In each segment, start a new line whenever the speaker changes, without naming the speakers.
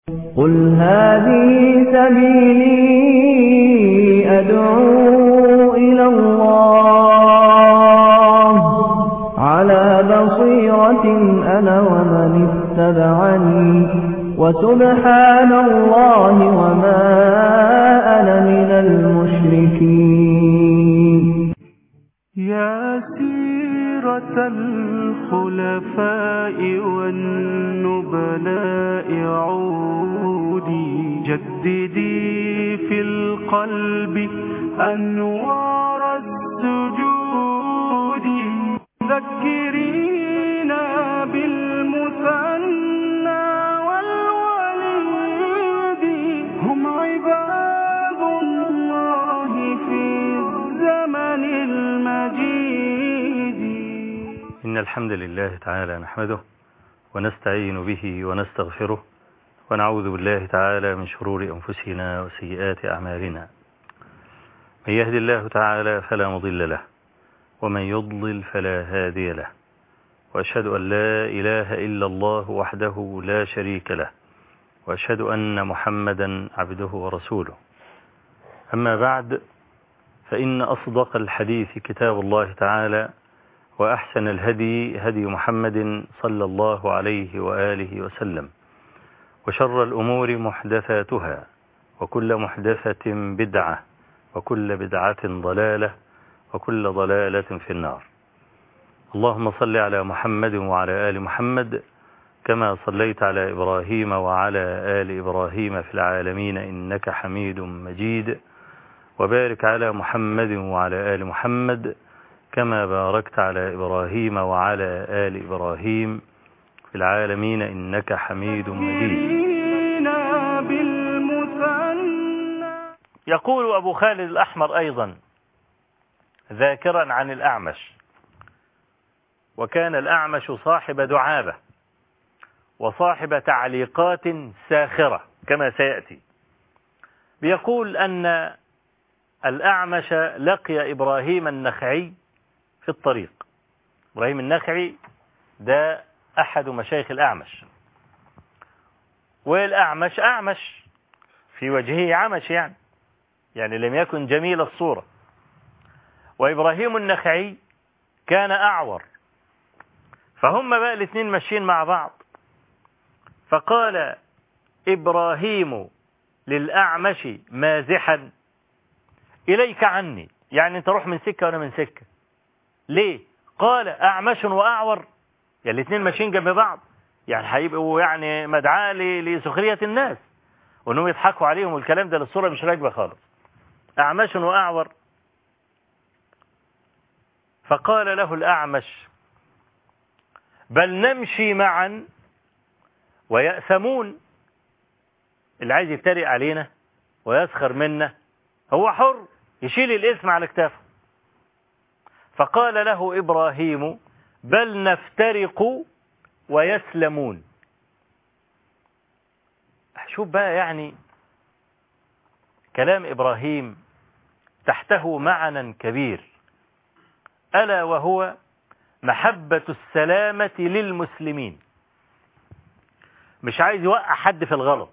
قل هذه سبيلي أدعو إلى الله على بصيرة أنا ومن اتبعني وسبحان الله وما أنا من المشركين
يا سيرة الخلفاء والنبلاء عودي جددي في القلب أنوار السجود ذكرينا بالمثنى والوليد هم عباد الله في الزمن المجيد
إن الحمد لله تعالى نحمده ونستعين به ونستغفره ونعوذ بالله تعالى من شرور أنفسنا وسيئات أعمالنا من يهد الله تعالى فلا مضل له ومن يضلل فلا هادي له وأشهد أن لا إله إلا الله وحده لا شريك له وأشهد أن محمدا عبده ورسوله أما بعد فإن أصدق الحديث كتاب الله تعالى وأحسن الهدي هدي محمد صلى الله عليه وآله وسلم وشر الأمور محدثاتها وكل محدثة بدعة وكل بدعة ضلالة وكل ضلالة في النار اللهم صل على محمد وعلى آل محمد كما صليت على إبراهيم وعلى آل إبراهيم في العالمين إنك حميد مجيد وبارك على محمد وعلى آل محمد كما باركت على إبراهيم وعلى آل إبراهيم في العالمين إنك حميد مجيد
ذكرينا بالمثنى
يقول أبو خالد الأحمر أيضا ذاكرا عن الأعمش وكان الأعمش صاحب دعابة وصاحب تعليقات ساخرة كما سيأتي بيقول أن الأعمش لقي إبراهيم النخعي في الطريق إبراهيم النخعي ده أحد مشايخ الأعمش والأعمش أعمش في وجهه عمش يعني يعني لم يكن جميل الصورة وإبراهيم النخعي كان أعور فهم بقى الاثنين ماشيين مع بعض فقال إبراهيم للأعمش مازحا إليك عني يعني أنت روح من سكة وأنا من سكة ليه قال أعمش وأعور يعني الاثنين ماشيين جنب بعض يعني هيبقوا يعني مدعاة ل- لسخرية الناس وانهم يضحكوا عليهم والكلام ده للصورة مش راكبة خالص أعمش وأعور فقال له الأعمش بل نمشي معا ويأثمون اللي عايز يتريق علينا ويسخر منا هو حر يشيل الاسم على كتافه فقال له إبراهيم بل نفترق ويسلمون شوف بقى يعني كلام إبراهيم تحته معنى كبير ألا وهو محبة السلامة للمسلمين مش عايز يوقع حد في الغلط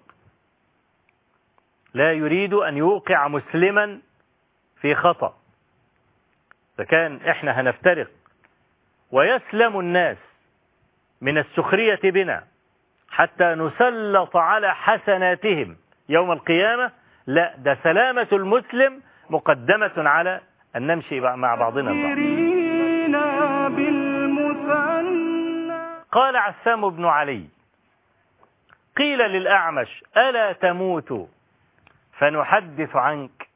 لا يريد أن يوقع مسلما في خطأ فكان إحنا هنفترق ويسلم الناس من السخرية بنا حتى نسلط على حسناتهم يوم القيامة لا ده سلامة المسلم مقدمة على أن نمشي مع بعضنا البعض
ذكرينا بالمثنى
قال عسام بن علي قيل للأعمش ألا تموت فنحدث عنك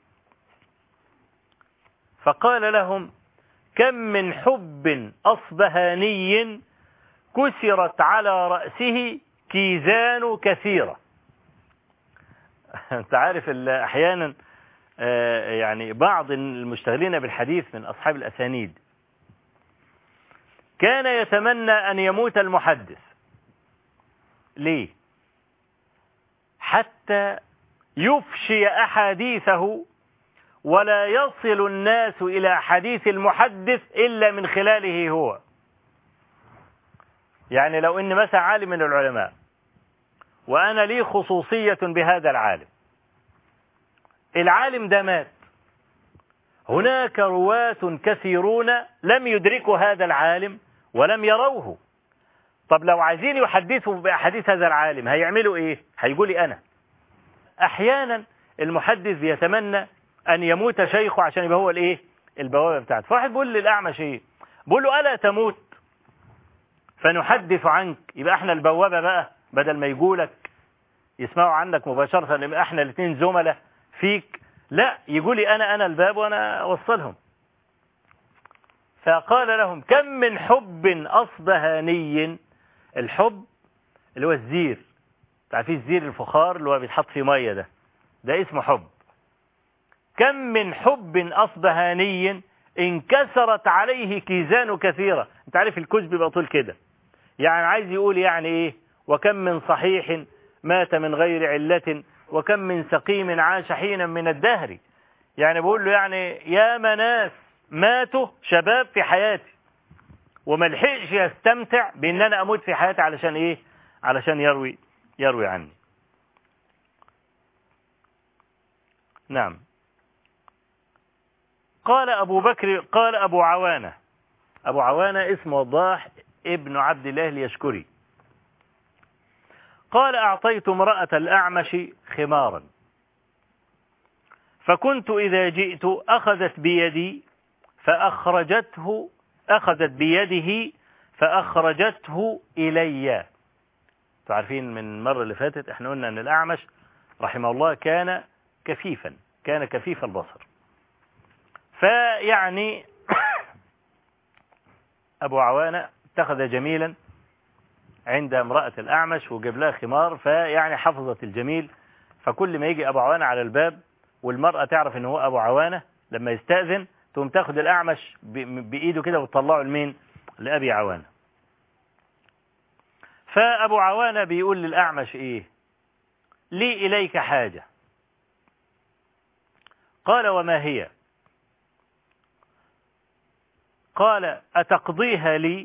فقال لهم كم من حب أصبهاني كسرت على رأسه كيزان كثيرة انت عارف ال- احيانا آه، يعني بعض المشتغلين بالحديث من اصحاب الاسانيد كان يتمنى ان يموت المحدث ليه حتى يفشي احاديثه ولا يصل الناس الى حديث المحدث الا من خلاله هو يعني لو ان مثلا عالم من العلماء وأنا لي خصوصية بهذا العالم العالم ده مات هناك رواة كثيرون لم يدركوا هذا العالم ولم يروه طب لو عايزين يحدثوا بأحاديث هذا العالم هيعملوا ايه هيقولي انا احيانا المحدث بيتمنى ان يموت شيخه عشان يبقى هو الايه البوابه بتاعته فواحد بيقول للاعمش ايه بيقول له الا تموت فنحدث عنك يبقى احنا البوابه بقى بدل ما يقولك يسمعوا عنك مباشره يبقى احنا الاثنين زملاء فيك لا يقولي انا انا الباب وانا اوصلهم فقال لهم كم من حب اصبهاني الحب اللي هو الزير تعرفين الزير الفخار اللي هو بيتحط فيه ميه ده ده اسمه حب كم من حب أصبهاني انكسرت عليه كيزان كثيرة انت عارف الكوز بيبقى طول كده يعني عايز يقول يعني ايه وكم من صحيح مات من غير علة وكم من سقيم عاش حينا من الدهر يعني بقول له يعني يا مناس ماتوا شباب في حياتي وما لحقش يستمتع بان انا اموت في حياتي علشان ايه علشان يروي يروي عني نعم قال أبو بكر قال أبو عوانة أبو عوانة اسمه وضاح ابن عبد الله اليشكري قال أعطيت امرأة الأعمش خمارا فكنت إذا جئت أخذت بيدي فأخرجته أخذت بيده فأخرجته إلي تعرفين من المرة اللي فاتت احنا قلنا أن الأعمش رحمه الله كان كفيفا كان كفيف البصر فيعني أبو عوانة اتخذ جميلا عند امرأة الأعمش وجاب لها خمار فيعني حفظت الجميل فكل ما يجي أبو عوانة على الباب والمرأة تعرف إن هو أبو عوانة لما يستأذن تقوم تاخد الأعمش بإيده كده وتطلعه لمين لأبي عوانة فأبو عوانة بيقول للأعمش إيه لي إليك حاجة قال وما هي قال أتقضيها لي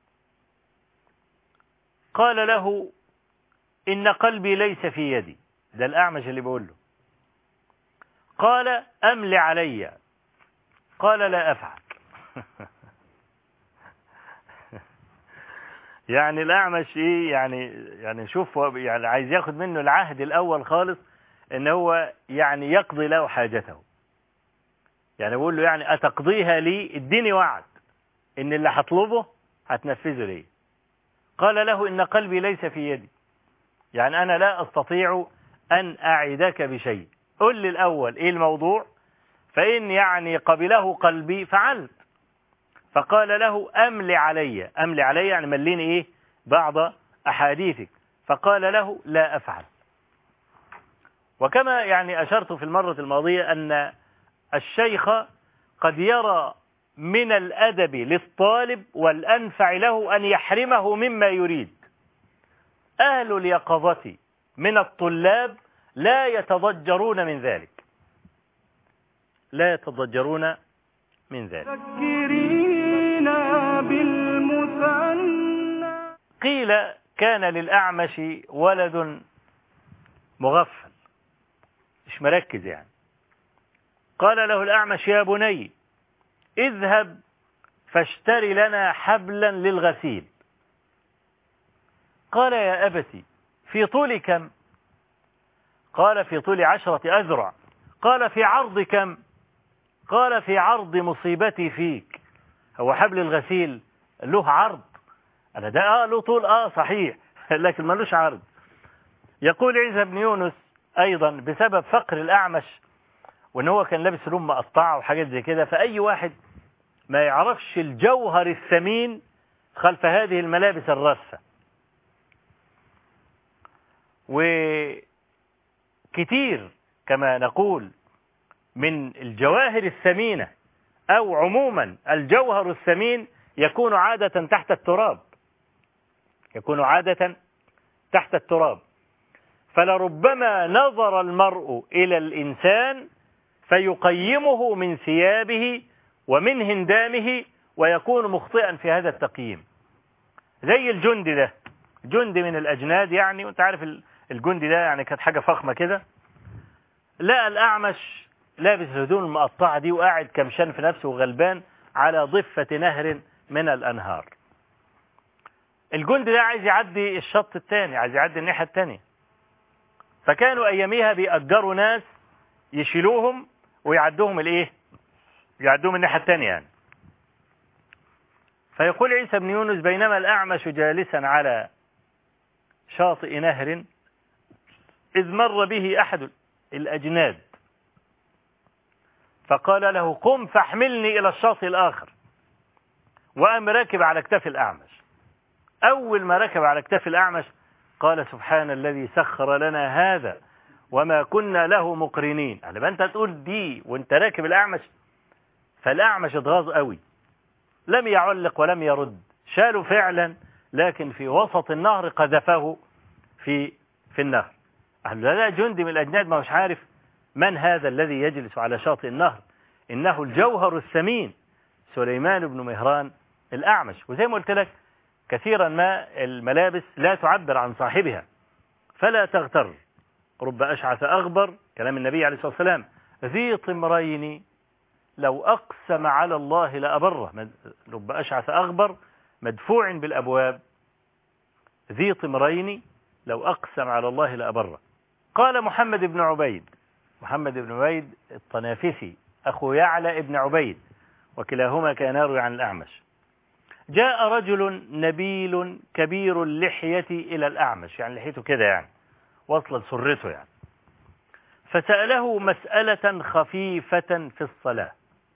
قال له إن قلبي ليس في يدي ده الأعمش اللي بقول له قال أمل علي قال لا أفعل يعني الأعمش إيه يعني يعني شوف يعني عايز ياخد منه العهد الأول خالص إن هو يعني يقضي له حاجته يعني بقول له يعني أتقضيها لي اديني وعد إن اللي هطلبه هتنفذه لي قال له إن قلبي ليس في يدي يعني أنا لا أستطيع أن أعدك بشيء قل لي الأول إيه الموضوع فإن يعني قبله قلبي فعلت فقال له أملي علي أملي علي يعني مليني إيه بعض أحاديثك فقال له لا أفعل وكما يعني أشرت في المرة الماضية أن الشيخ قد يرى من الأدب للطالب والأنفع له أن يحرمه مما يريد أهل اليقظة من الطلاب لا يتضجرون من ذلك لا يتضجرون من ذلك
ذكرين بالمثنى
قيل كان للأعمش ولد مغفل مش مركز يعني قال له الأعمش يا بني اذهب فاشتري لنا حبلا للغسيل قال يا أبتي في طول كم قال في طول عشرة أذرع قال في عرض كم قال في عرض مصيبتي فيك هو حبل الغسيل له عرض أنا ده آه له طول آه صحيح لكن ملوش عرض يقول عيسى بن يونس أيضا بسبب فقر الأعمش وإن هو كان لابس لون مقطعة وحاجات زي كده فأي واحد ما يعرفش الجوهر الثمين خلف هذه الملابس الرثة وكتير كما نقول من الجواهر الثمينة أو عموما الجوهر الثمين يكون عادة تحت التراب يكون عادة تحت التراب فلربما نظر المرء إلى الإنسان فيقيمه من ثيابه ومن هندامه ويكون مخطئا في هذا التقييم زي الجند ده جند من الأجناد يعني وانت عارف الجندي ده يعني كانت حاجة فخمة كده لقى الأعمش لابس الهدوم المقطعة دي وقاعد كمشان في نفسه وغلبان على ضفة نهر من الأنهار الجندي ده عايز يعدي الشط التاني عايز يعدي الناحية التانية فكانوا أياميها بيأجروا ناس يشيلوهم ويعدوهم الإيه يعدوهم الناحية التانية يعني فيقول عيسى بن يونس بينما الأعمش جالسا على شاطئ نهر إذ مر به أحد الأجناد فقال له قم فاحملني إلى الشاطئ الآخر وقام راكب على اكتاف الأعمش أول ما ركب على اكتاف الأعمش قال سبحان الذي سخر لنا هذا وما كنا له مقرنين يعني أنت تقول دي وانت راكب الأعمش فالأعمش اتغاظ قوي لم يعلق ولم يرد شالوا فعلا لكن في وسط النهر قذفه في في النهر قال له لا جندي من الأجناد ما مش عارف من هذا الذي يجلس على شاطئ النهر إنه الجوهر الثمين سليمان بن مهران الأعمش وزي ما قلت لك كثيرا ما الملابس لا تعبر عن صاحبها فلا تغتر رب أشعث أغبر كلام النبي عليه الصلاة والسلام ذي طمرين لو أقسم على الله لأبره رب أشعث أغبر مدفوع بالأبواب ذي طمرين لو أقسم على الله لأبره قال محمد بن عبيد محمد بن عبيد الطنافسي أخو يعلى ابن عبيد وكلاهما كان يروي عن الأعمش جاء رجل نبيل كبير اللحية إلى الأعمش يعني لحيته كده يعني وصل سرته يعني فسأله مسألة خفيفة في الصلاة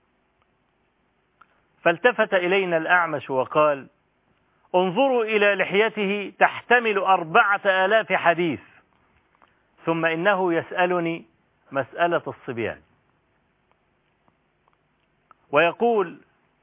فالتفت إلينا الأعمش وقال انظروا إلى لحيته تحتمل أربعة آلاف حديث ثم إنه يسألني مسألة الصبيان ويقول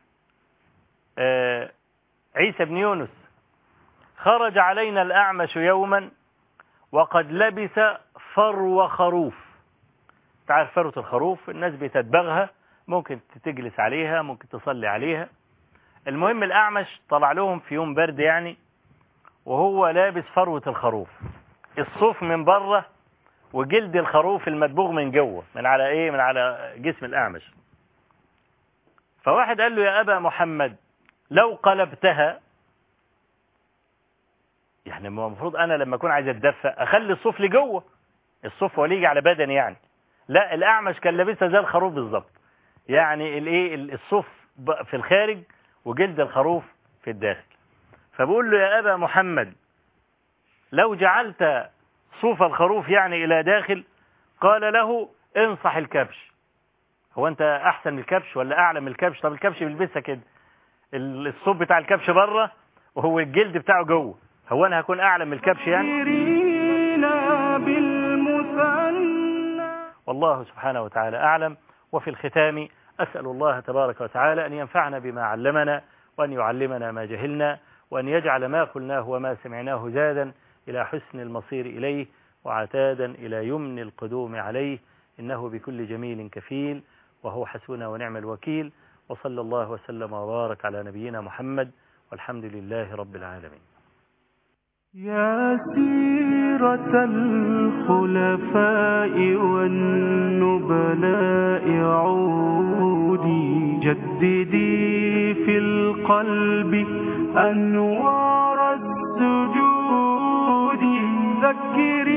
آه عيسى بن يونس خرج علينا الأعمش يوما وقد لبس فرو خروف تعرف فروة الخروف الناس بتدبغها ممكن تجلس عليها ممكن تصلي عليها المهم الأعمش طلع لهم في يوم برد يعني وهو لابس فروة الخروف الصوف من بره وجلد الخروف المدبوغ من جوه من على ايه من على جسم الأعمش فواحد قال له يا أبا محمد لو قلبتها يعني المفروض أنا لما أكون عايز أتدفى أخلي الصوف لجوه الصوف هو يجي على بدني يعني لا الأعمش كان لابسها زي الخروف بالظبط يعني الايه الصوف في الخارج وجلد الخروف في الداخل فبقول له يا أبا محمد لو جعلت صوف الخروف يعني إلى داخل قال له انصح الكبش هو أنت أحسن من الكبش ولا أعلى من الكبش طب الكبش بيلبسها كده الصوف بتاع الكبش بره وهو الجلد بتاعه جوه هو أنا هكون أعلى من الكبش يعني والله سبحانه وتعالى أعلم وفي الختام أسأل الله تبارك وتعالى أن ينفعنا بما علمنا وأن يعلمنا ما جهلنا وأن يجعل ما قلناه وما سمعناه زادا إلى حسن المصير إليه وعتادا إلى يمن القدوم عليه إنه بكل جميل كفيل وهو حسبنا ونعم الوكيل وصلى الله وسلم وبارك على نبينا محمد والحمد لله رب العالمين
يا سيرة الخلفاء والنبلاء عودي جددي في القلب أنوار السجود ذكري